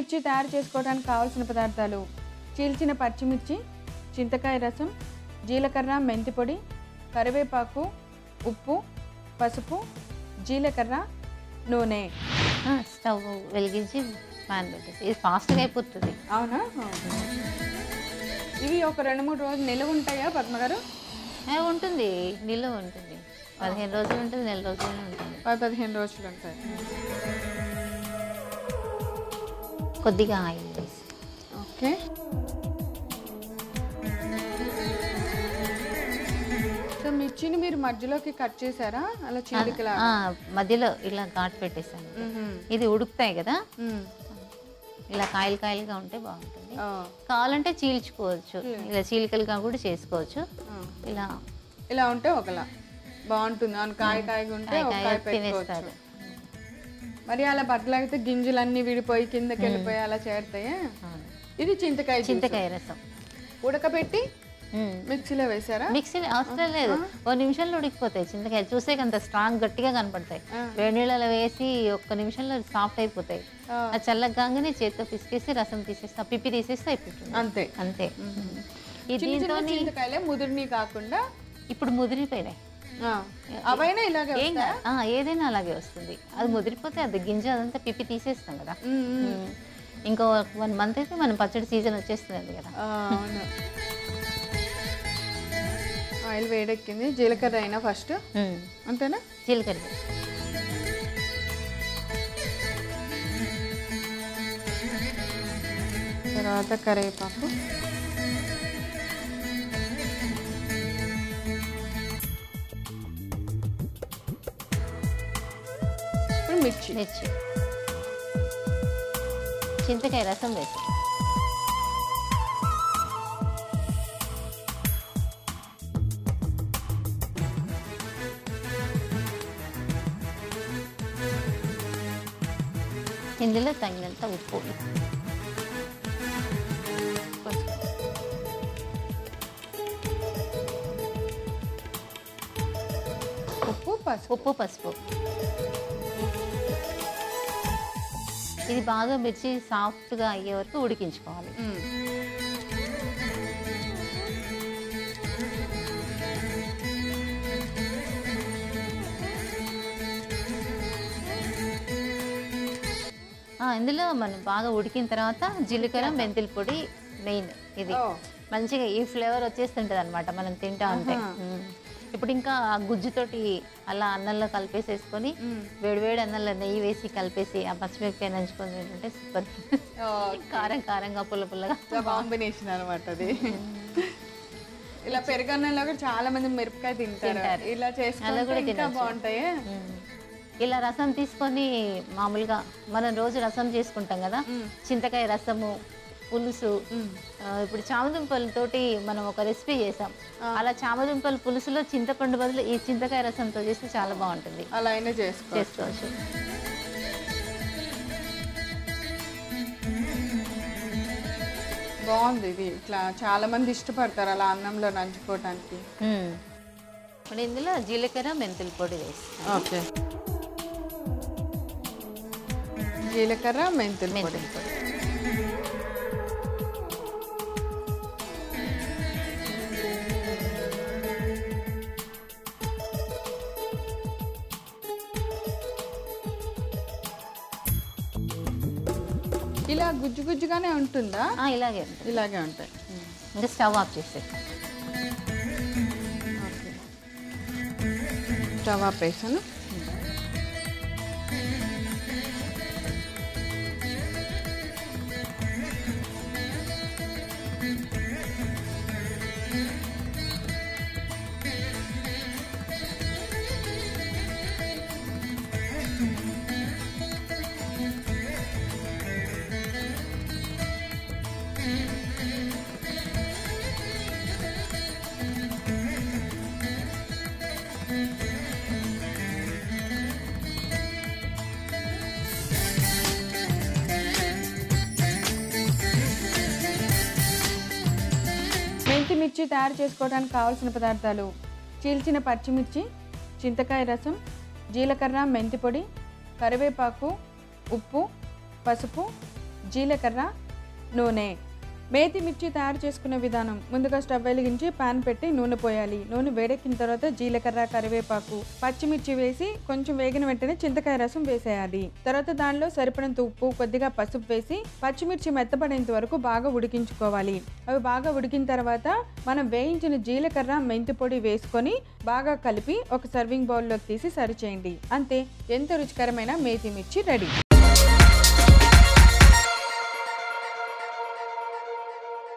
మిర్చి తయారు చేసుకోవడానికి కావాల్సిన పదార్థాలు చీల్చిన పచ్చిమిర్చి చింతకాయ రసం జీలకర్ర మెంతి పొడి కరివేపాకు ఉప్పు పసుపు జీలకర్ర నూనె ఆ, స్టవ్ వెలిగించి ప్యాన్ పెట్టేసి ఇది ఫాస్ట్గా అయిపోతుంది అవునా ఇవి ఒక రెండు మూడు రోజులు నిలవ ఉంటాయా పద్మగారు ఏ, ఉంటుంది నిల్వ ఉంటుంది పదిహేను రోజులు ఉంటుంది నెల రోజులు ఉంటుంది పది పదిహేను రోజులు ఉంటాయి కొద్దిగా ఆయిల్ వేసి ఓకే సో మిర్చిని మీరు మధ్యలోకి కట్ చేశారా అలా చీలికలా ఆ, మధ్యలో ఇలా ఘాటు పెట్టేసాను ఇది ఉడుకుతాయి కదా ఇలా కాయలు కాయలుగా ఉంటే బాగుంటుంది కావాలంటే చీల్చుకోవచ్చు ఇలా చీలికలుగా కూడా చేసుకోవచ్చు ఇలా ఇలా ఉంటే ఒకలా బాగుంటుంది అవును కాయ కాయగా ఉంటే కాయ ఒక కాయ కాయ పెట్టుకోవచ్చు తినేస్తారు మరి అలా బట్టలాగితే గింజలన్నీ విడిపోయి కిందకి వెళ్ళిపోయి అలా చేరుతాయా అవును. ఇది చింతకాయ జ్యూస్. చింతకాయ రసం ఉడకబెట్టి ఉమ్. మిక్సీలో వేసారా మిక్సీలో అవసరం లేదు ఓ నిమిషంలో ఉడికిపోతాయి చింతకాయ చూసే అంత స్ట్రాంగ్ గట్టిగా కనపడతాయి వేడి నీళ్ళలో వేసి ఒక్క నిమిషంలో సాఫ్ట్ అయిపోతాయి ఆ. అది చల్లగానే చేతితో పిసికేసి రసం తీసేస్తా పిప్పి తీసేస్తే అయిపోతుంది అంతే అంతే ఈ చిన్న దీంతో చిన్న చింతకాయలే ముదిరిని కాకుండా ఇప్పుడు ముదిరిపోయినాయి ఆ, అవైనా ఇలాగే ఏం కాదు ఆ, ఏదైనా అలాగే వస్తుంది అది ముదిరిపోతే అది గింజ అదంతా పిప్పి తీసేస్తాం కదా ఉమ్, ఉమ్. ఉమ్. ఇంకో వన్ మంత్ అయితే మనం పచ్చడి సీజన్ వచ్చేస్తుంది కదా ఆ, అవును ఆయిల్ వేడెక్కింది జీలకర్ర అయినా ఫస్ట్ ఉమ్. అంతేనా జీలకర్ర తర్వాత కరివేపాకు ఇప్పుడు మిర్చి మిర్చి చింతకాయ రసం వేసి ఇందులో తగినంత ఉప్పు ఉప్పు పసుపు ఉప్పు పసుపు ఇది బాగా మిర్చి సాఫ్ట్గా అయ్యే వరకు ఉడికించుకోవాలి ఉమ్. ఆ, ఇందులో మనం బాగా ఉడికిన తర్వాత జీలకర్ర మెంతుల పొడి మెయిన్ ఇది ఓ. మంచిగా ఈ ఫ్లేవర్ వచ్చేస్తుంటుంది అనమాట మనం తింటా ఉంటే మ్మ్. ఇప్పుడు ఇంకా ఆ గుజ్జుతోటి అలా అన్నంలో కలిపేసేసుకొని వేడివేడి అన్నంలో నెయ్యి వేసి కలిపేసి ఆ పచ్చిమిరపకాయ నంచుకొని ఏంటంటే సూపర్ ఓ, కారం కారంగా పుల్ల పుల్లగా కాంబినేషన్ అనమాట అది ఇలా పెరుగన్నంలో కూడా చాలా మంది మిరపకాయ తింటారు తింటారు. ఇలా అలా చేసుకుంటే కూడా ఇంకా తినొచ్చు. బాగుంటాయి మ్మ్. ఇలా రసం తీసుకొని మామూలుగా మనం రోజు రసం చేసుకుంటాం కదా చింతకాయ రసము పులుసు ఆ, ఇప్పుడు చామదుంపలతోటి మనం ఒక రెసిపీ చేసాం అలా చామదుంపల పులుసులో చింతపండు బదులు ఈ చింతకాయ రసంతో చేస్తే చాలా బాగుంటుంది అలా అయినా చేసుకో చేసుకోవచ్చు బాగుంది ఇది ఇట్లా చాలా మంది ఇష్టపడతారు అలా అన్నంలో నంచుకోవటానికి మ్మ్. ఇప్పుడు ఇందులో జీలకర్ర మెంతుల పొడి వేసి ఓకే జీలకర్ర మెంతుల పొడి మెంతుల పొడి ఇలా గుజ్జు గుజ్జుగానే ఉంటుందా ఆ, ఇలాగే ఉంటుంది ఇలాగే ఉంటాయి మ్మ్. ఇంకా స్టవ్ ఆఫ్ చేసేస్తాం ఓకే స్టవ్ ఆఫ్ వేసాను మెంతి మిర్చి తయారు చేసుకోవడానికి కావాల్సిన పదార్థాలు చీల్చిన పచ్చిమిర్చి చింతకాయ రసం జీలకర్ర మెంతి పొడి కరివేపాకు ఉప్పు పసుపు జీలకర్ర నూనె మేతి మిర్చి తయారు చేసుకునే విధానం ముందుగా స్టవ్ వెలిగించి పాన్ పెట్టి నూనె పోయాలి నూనె వేడెక్కిన తర్వాత జీలకర్ర కరివేపాకు పచ్చిమిర్చి వేసి కొంచెం వేగిన వెంటనే చింతకాయ రసం వేసేయాలి తర్వాత దానిలో సరిపడినంత ఉప్పు కొద్దిగా పసుపు వేసి పచ్చిమిర్చి మెత్తపడేంత వరకు బాగా ఉడికించుకోవాలి అవి బాగా ఉడికిన తర్వాత మనం వేయించిన జీలకర్ర మెంతి పొడి వేసుకొని బాగా కలిపి ఒక సర్వింగ్ బౌల్లోకి తీసి సర్వ్ చేయండి అంతే ఎంతో రుచికరమైన మేతి మిర్చి రెడీ